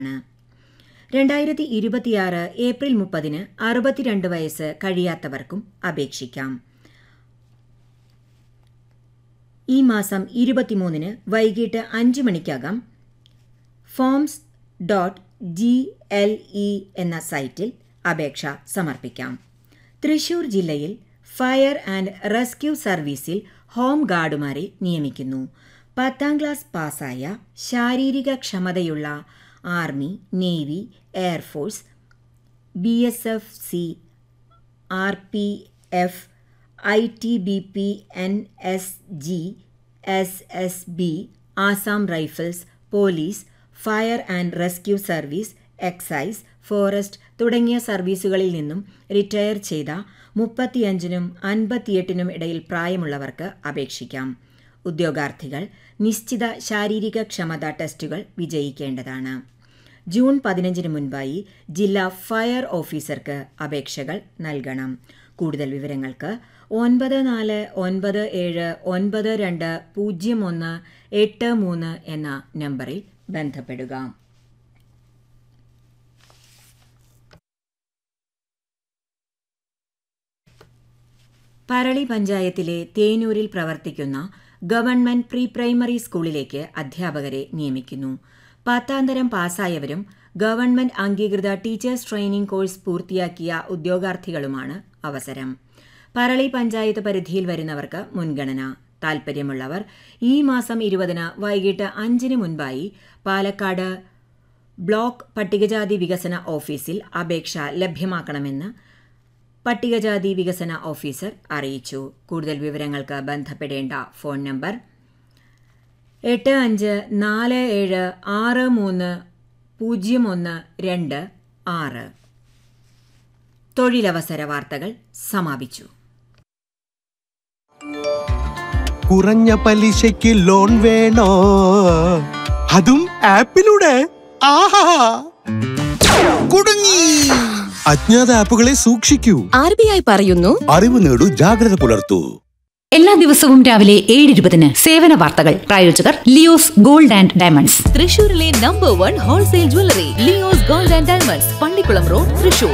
രണ്ടായിരത്തി ഇരുപത്തിയാറ് ഏപ്രിൽ മുപ്പതിന് അറുപത്തിരണ്ട് വയസ്സ് കഴിയാത്തവർക്കും അപേക്ഷിക്കാം ഈ മാസം ഇരുപത്തിമൂന്നിന് വൈകിട്ട് അഞ്ച് മണിക്കകം forms dot G L E എന്ന സൈറ്റിൽ അപേക്ഷ സമർപ്പിക്കാം തൃശൂർ ജില്ലയിൽ ഫയർ ആൻഡ് റെസ്ക്യൂ സർവീസിൽ ഹോം ഗാർഡുമാരെ നിയമിക്കുന്നു പത്താം ക്ലാസ് പാസ്സായ ശാരീരിക ക്ഷമതയുള്ള army navy air force B S F C R P F I T B P N S G S S B Assam rifles police fire and rescue service excise forest തുടങ്ങിയ സർവീസുകളിൽ നിന്നും റിട്ടയർ ചെയ്ത മുപ്പത്തിയഞ്ചിനും അൻപത്തിയെട്ടിനും ഇടയിൽ പ്രായമുള്ളവർക്ക് അപേക്ഷിക്കാം ഉദ്യോഗാർത്ഥികൾ നിശ്ചിത ശാരീരിക ക്ഷമതാ ടെസ്റ്റുകൾ വിജയിക്കേണ്ടതാണ് ജൂൺ പതിനഞ്ചിന് മുൻപായി ജില്ലാ ഫയർ ഓഫീസർക്ക് അപേക്ഷകൾ നൽകണം കൂടുതൽ വിവരങ്ങൾക്ക് ഒൻപത് നാല് ഒൻപത് ഏഴ് ഒൻപത് രണ്ട് പൂജ്യം ഒന്ന് എട്ട് മൂന്ന് എന്ന നമ്പറിൽ ബന്ധപ്പെടുക പറളി പഞ്ചായത്തിലെ തേനൂരിൽ പ്രവർത്തിക്കുന്ന ഗവൺമെന്റ് പ്രീ പ്രൈമറി സ്കൂളിലേക്ക് അധ്യാപകരെ നിയമിക്കുന്നു പത്താന്തരം പാസ്സായവരും ഗവൺമെന്റ് അംഗീകൃത ടീച്ചേഴ്സ് ട്രെയിനിംഗ് കോഴ്സ് പൂർത്തിയാക്കിയ ഉദ്യോഗാർത്ഥികളുമാണ് അവസരം പറളി പഞ്ചായത്ത് പരിധിയിൽ വരുന്നവർക്ക് മുൻഗണന താൽപ്പര്യമുള്ളവർ ഈ മാസം ഇരുപതിന് വൈകിട്ട് അഞ്ചിന് മുൻപായി പാലക്കാട് ബ്ലോക്ക് പട്ടികജാതി വികസന ഓഫീസിൽ അപേക്ഷ ലഭ്യമാക്കണമെന്ന് പട്ടികജാതി വികസന ഓഫീസർ അറിയിച്ചു കൂടുതൽ വിവരങ്ങൾക്ക് ബന്ധപ്പെടേണ്ട ഫോൺ നമ്പർ എട്ട് അഞ്ച് നാല് ഏഴ് ആറ് മൂന്ന് പൂജ്യം ഒന്ന് രണ്ട് ആറ് തൊഴിലവസര വാർത്തകൾ സമാപിച്ചു കുറഞ്ഞ പലിശയ്ക്ക് ലോൺ വേണോ അതും ആപ്പിലൂടെ ആഹാ കുടുങ്ങി അജ്ഞാത ആപ്പുകളെ സൂക്ഷിക്കൂ ആർ ബി ഐ പറയുന്നു അറിവ് നേടൂ ജാഗ്രത പുലർത്തൂ എല്ലാ ദിവസവും രാവിലെ ഏഴ് ഇരുപതിന് സേവന വാർത്തകൾ പ്രായോജകർ ലിയോസ് ഗോൾഡ് ആൻഡ് ഡയമണ്ട്സ് തൃശൂരിലെ number one wholesale jewellery Leo's gold and diamonds Pallikulam road Thrissur